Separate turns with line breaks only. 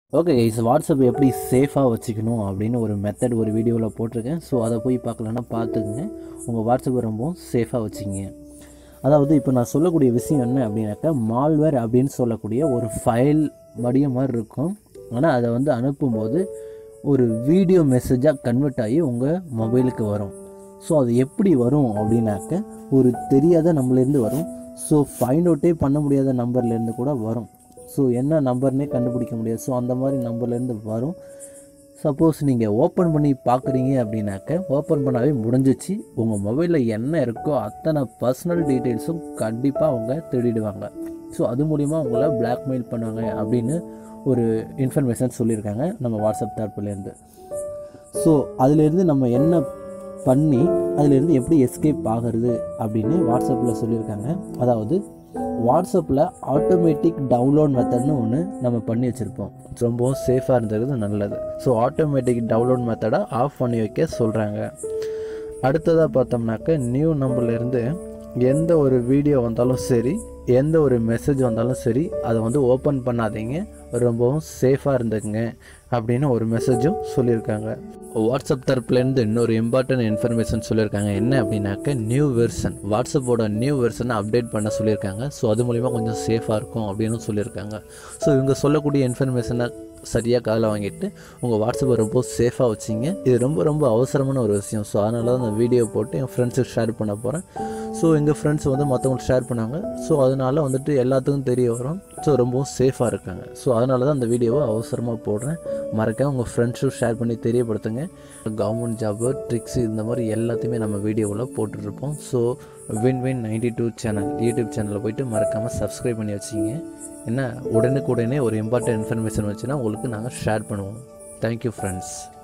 okay guys WhatsApp எப்படி சேஃபாக வச்சுக்கணும் அப்படின்னு ஒரு மெத்தட் ஒரு வீடியோவில் போட்டிருக்கேன் ஸோ அதை போய் பார்க்கலன்னா பார்த்துக்குங்க உங்கள் வாட்ஸ்அப் ரொம்ப சேஃபாக வச்சுங்க அதாவது இப்போ நான் சொல்லக்கூடிய விஷயம் என்ன அப்படின்னாக்கா மால்வேர் அப்படின்னு சொல்லக்கூடிய ஒரு ஃபைல் வடிய மாதிரி இருக்கும் ஆனால் அதை வந்து அனுப்பும்போது ஒரு வீடியோ மெசேஜாக கன்வெர்ட் ஆகி உங்கள் மொபைலுக்கு வரும் ஸோ அது எப்படி வரும் அப்படின்னாக்க ஒரு தெரியாத நம்மளேருந்து வரும் ஸோ ஃபைண்ட் அவுட்டே பண்ண முடியாத நம்பர்லேருந்து கூட வரும் ஸோ என்ன நம்பர்னே கண்டுபிடிக்க முடியாது ஸோ அந்த மாதிரி நம்பர்லேருந்து வரும் சப்போஸ் நீங்கள் ஓப்பன் பண்ணி பார்க்குறீங்க அப்படின்னாக்க ஓப்பன் பண்ணாவே முடிஞ்சிச்சு உங்கள் மொபைலில் என்ன இருக்கோ அத்தனை பர்சனல் டீட்டெயில்ஸும் கண்டிப்பாக அவங்க திருடிடுவாங்க ஸோ அது மூலிமா உங்களை blackmail பண்ணுவாங்க அப்படின்னு ஒரு இன்ஃபர்மேஷன் சொல்லியிருக்காங்க நம்ம வாட்ஸ்அப் தரப்புலேருந்து ஸோ அதுலேருந்து நம்ம என்ன பண்ணி அதுலேருந்து எப்படி எஸ்கேப் ஆகிறது அப்படின்னு வாட்ஸ்அப்பில் சொல்லியிருக்காங்க அதாவது வாட்ஸ்அப்பில் ஆட்டோமேட்டிக் டவுன்லோட் மெத்தட்னு ஒன்று நம்ம பண்ணி வச்சுருப்போம் ரொம்பவும் சேஃபாக இருந்தது நல்லது ஸோ ஆட்டோமேட்டிக் டவுன்லோட் மெத்தடை ஆஃப் பண்ணி வைக்க சொல்கிறாங்க அடுத்ததாக பார்த்தோம்னாக்க நியூ நம்பர்லேருந்து எந்த ஒரு வீடியோ வந்தாலும் சரி எந்த ஒரு மெசேஜ் வந்தாலும் சரி அதை வந்து ஓப்பன் பண்ணாதீங்க ரொம்பவும் சேஃபாக இருந்துக்குங்க அப்படின்னு ஒரு மெசேஜும் சொல்லியிருக்காங்க வாட்ஸ்அப் தரப்புலேருந்து இன்னொரு இம்பார்ட்டன்ட் இன்ஃபர்மேஷன் சொல்லியிருக்காங்க என்ன அப்படின்னாக்க நியூ வெர்ஷன் வாட்ஸ்அப்போட நியூ வெர்ஷனை அப்டேட் பண்ண சொல்லியிருக்காங்க ஸோ அது மூலிமா கொஞ்சம் சேஃபாக இருக்கும் அப்படின்னு சொல்லியிருக்காங்க ஸோ இவங்க சொல்லக்கூடிய இன்ஃபர்மேஷனை சரியாக காதில் வாங்கிட்டு உங்கள் வாட்ஸ்அப்பை ரொம்ப சேஃபாக வச்சிங்க இது ரொம்ப ரொம்ப அவசரமான ஒரு விஷயம் ஸோ அதனால தான் அந்த வீடியோ போட்டு என் ஃப்ரெண்ட்ஸுக்கு ஷேர் பண்ண போகிறேன் ஸோ எங்கள் ஃப்ரெண்ட்ஸ் வந்து மற்றவங்களுக்கு ஷேர் பண்ணாங்க ஸோ அதனால வந்துட்டு எல்லாத்துக்கும் தெரிய வரும் ஸோ ரொம்பவும் சேஃபாக இருக்காங்க ஸோ அதனால தான் அந்த வீடியோவை அவசரமாக போடுறேன் மறக்காம உங்கள் ஃப்ரெண்ட்ஸும் ஷேர் பண்ணி தெரியப்படுத்துங்க கவர்மெண்ட் ஜாபு ட்ரிக்ஸ் இந்த மாதிரி எல்லாத்தையுமே நம்ம வீடியோவில் போட்டுட்ருப்போம் so win win ninety two channel YouTube சேனலில் போயிட்டு மறக்காமல் சப்ஸ்கிரைப் பண்ணி வச்சிங்க என்ன உடனுக்குடனே ஒரு இம்பார்ட்டன்ட் இன்ஃபர்மேஷன் வச்சுன்னா உங்களுக்கு நாங்கள் ஷேர் பண்ணுவோம் தேங்க்யூ ஃப்ரெண்ட்ஸ்